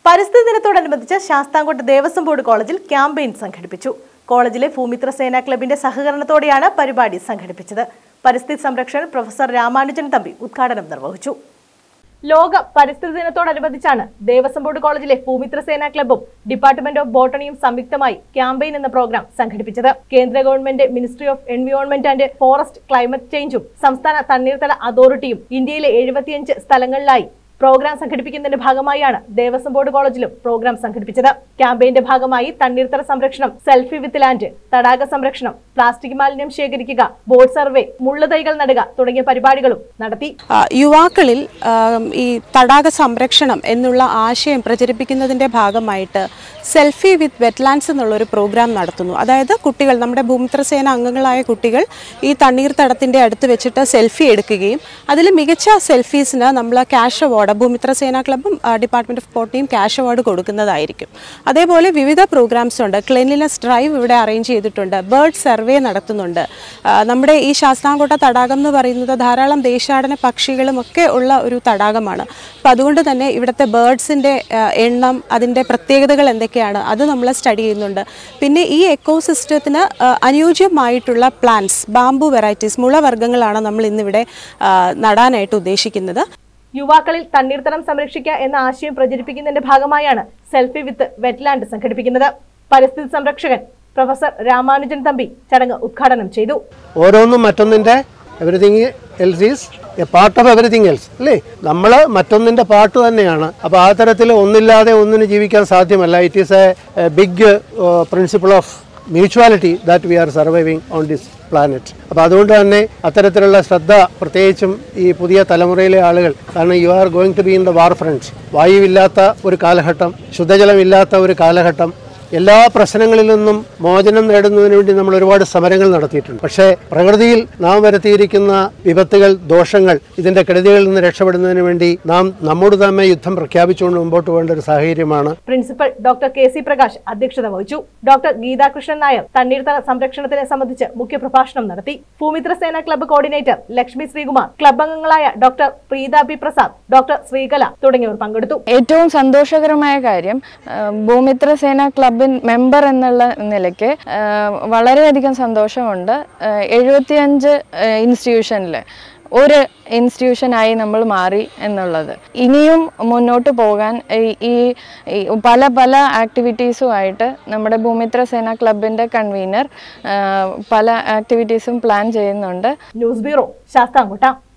പരിസ്ഥിതി ദിനത്തോടനുബന്ധിച്ച് ശാസ്താംകോട്ട ദേവസ്വം ബോർഡ് കോളേജിൽ ക്യാമ്പയിൻ സംഘടിപ്പിച്ചു കോളേജിലെ ഭൂമിത്ര സേനാ ക്ലബിന്റെ സഹകരണത്തോടെയാണ് പരിപാടി സംഘടിപ്പിച്ചത് പരിസ്ഥിതി സംരക്ഷകൻ പ്രൊഫസർ രാമാനുജൻ തമ്പി ഉദ്ഘാടനം നിർവഹിച്ചു ലോക പരിസ്ഥിതി ദിനത്തോടനുബന്ധിച്ചാണ് ദേവസ്വം ബോർഡ് കോളേജിലെ ഭൂമിത്ര സേനാ ക്ലബ്ബും ഡിപ്പാർട്ട്മെന്റ് ഓഫ് ബോട്ടണിയും സംയുക്തമായി ക്യാമ്പയിൻ എന്ന പ്രോഗ്രാം സംഘടിപ്പിച്ചത് കേന്ദ്ര government ministry of environment and forest climate ചേഞ്ചും സംസ്ഥാന തണ്ണീർത്തട അതോറിറ്റിയും ഇന്ത്യയിലെ എഴുപത്തിയഞ്ച് സ്ഥലങ്ങളിലായി പ്രോഗ്രാം സംഘടിപ്പിക്കുന്നതിന്റെ ഭാഗമായാണ് ദേവസ്വം ബോർഡ് കോളേജിലും പ്രോഗ്രാം സംഘടിപ്പിച്ചത് ക്യാമ്പയിന്റെ ഭാഗമായി തണ്ണീർത്തട സംരക്ഷണം സെൽഫി വിത്ത് ലാൻഡ് തടാക സംരക്ഷണം പ്ലാസ്റ്റിക് മാലിന്യം ശേഖരിക്കുക ബോർഡ് സർവേ മുള്ളുതൈകൾ നടുക തുടങ്ങിയ പരിപാടികളും നടത്തി ആ, യുവാക്കളിൽ ആം, ഈ തടാക സംരക്ഷണം എന്നുള്ള ആശയം പ്രചരിപ്പിക്കുന്നതിൻ്റെ ഭാഗമായിട്ട് സെൽഫി വിത്ത് വെറ്റ്ലാൻഡ്സ് എന്നുള്ളൊരു പ്രോഗ്രാം നടത്തുന്നു അതായത് കുട്ടികൾ നമ്മുടെ ഭൂമിത്രസേന അംഗങ്ങളായ കുട്ടികൾ ഈ തണ്ണീർത്തടത്തിൻ്റെ അടുത്ത് വെച്ചിട്ട് സെൽഫി എടുക്കുകയും അതിൽ മികച്ച സെൽഫീസിന് നമ്മൾ ക്യാഷ് അവാർഡ് ഭൂമിത്രസേന ക്ലബ്ബും ഡിപ്പാർട്ട്മെൻറ്റ് ഓഫ് പോട്ടിയും ക്യാഷ് അവാർഡ് കൊടുക്കുന്നതായിരിക്കും അതേപോലെ വിവിധ പ്രോഗ്രാംസ് ഉണ്ട് ക്ലീൻലിനെസ് ഡ്രൈവ് ഇവിടെ അറേഞ്ച് ചെയ്തിട്ടുണ്ട് ബേർഡ് സർവേ നടത്തുന്നുണ്ട് ആ, നമ്മുടെ ഈ ശാസ്താംകോട്ട തടാകം എന്ന് പറയുന്നത് ധാരാളം ദേശാടന പക്ഷികളും ഒക്കെ ഉള്ള ഒരു തടാകമാണ് അപ്പം അതുകൊണ്ട് തന്നെ ഇവിടുത്തെ ബേർഡ്സിൻ്റെ എണ്ണം അതിൻ്റെ പ്രത്യേകതകൾ എന്തൊക്കെയാണ് അത് നമ്മൾ സ്റ്റഡി ചെയ്യുന്നുണ്ട് പിന്നെ ഈ എക്കോസിസ്റ്റത്തിന് അനുയോജ്യമായിട്ടുള്ള പ്ലാന്റ്സ് ബാംബു വെറൈറ്റീസ് മുളവർഗ്ഗങ്ങളാണ് നമ്മൾ ഇന്നിവിടെ ആ, നടാനായിട്ട് ഉദ്ദേശിക്കുന്നത് യുവാക്കളിൽ തണ്ണീർത്തടം സംരക്ഷിക്കുക എന്ന ആശയം പ്രചരിപ്പിക്കുന്നതിന്റെ ഭാഗമായാണ് സെൽഫി വിത്ത് വെറ്റ്ലാൻഡ് സംഘടിപ്പിക്കുന്നത് പരിസ്ഥിതി സംരക്ഷകൻ പ്രൊഫസർ രാമാനുജൻ തമ്പി ചടങ്ങ് ഉദ്ഘാടനം ചെയ്തു ഓരോന്നും മറ്റൊന്നിൻ്റെ everything else is a part of everything else അല്ലേ നമ്മൾ മറ്റൊന്നിൻ്റെ പാർട്ട് തന്നെയാണ് അപ്പോൾ ആ തരത്തിൽ ഒന്നില്ലാതെ ഒന്നിന് ജീവിക്കാൻ സാധ്യമല്ല it is a big principle of mutuality that we are surviving on this planet അപ്പോൾ അതുകൊണ്ട് തന്നെ അത്തരത്തിലുള്ള ശ്രദ്ധ പ്രത്യേകിച്ചും ഈ പുതിയ തലമുറയിലെ ആളുകൾ കാരണം you are going to be in the war front വായുവില്ലാത്ത ഒരു കാലഘട്ടം ശുദ്ധജലമില്ലാത്ത ഒരു കാലഘട്ടം എല്ലാ പ്രശ്നങ്ങളിൽ നിന്നും മോചനം നേടുന്നതിന് വേണ്ടി നമ്മൾ ഒരുപാട് സമരങ്ങൾ നടത്തിയിട്ടുണ്ട് പക്ഷേ പ്രകൃതിയിൽ നാം വരുത്തിയിരിക്കുന്ന വിപത്തുകൾ ദോഷങ്ങൾ ഇതിന്റെ കെടുതികളിൽ നിന്ന് രക്ഷപ്പെടുന്നതിന് വേണ്ടി നാം നമ്മോട് തന്നെ യുദ്ധം പ്രഖ്യാപിച്ചുകൊണ്ട് മുമ്പോട്ട് പോകേണ്ട ഒരു സാഹചര്യമാണ് principal doctor K C Prakash അധ്യക്ഷത വഹിച്ചു ഡോക്ടർ ഗീതാകൃഷ്ണൻ നായർ തണ്ണീർത്തട സംരക്ഷണത്തിനെ സംബന്ധിച്ച് മുഖ്യപ്രഭാഷണം നടത്തി Bhoomithra Sena club coordinator Lakshmi Sreekumar club അംഗങ്ങളായ doctor Preetha B Prasad doctor Sreekala തുടങ്ങിയവർ പങ്കെടുത്തു ഏറ്റവും സന്തോഷകരമായ കാര്യം ആ, ഭൂമിത്ര സേന ക്ലബിൻ മെമ്പർ എന്നുള്ള നിലയ്ക്ക് ആ, വളരെയധികം സന്തോഷമുണ്ട് ആ, എഴുപത്തിയഞ്ച് ഇൻസ്റ്റിറ്റ്യൂഷനിൽ ഒരു ഇൻസ്റ്റിറ്റ്യൂഷനായി നമ്മൾ മാറി എന്നുള്ളത് ഇനിയും മുന്നോട്ട് പോകാൻ ഈ- ഈ ഈ പല പല ആക്ടിവിറ്റീസുമായിട്ട് നമ്മുടെ ഭൂമിത്ര സേന ക്ലബിൻ്റെ കൺവീനർ പല ആക്ടിവിറ്റീസും പ്ലാൻ ചെയ്യുന്നുണ്ട് ന്യൂസ് ബ്യൂറോ ശാസ്താംകോട്ട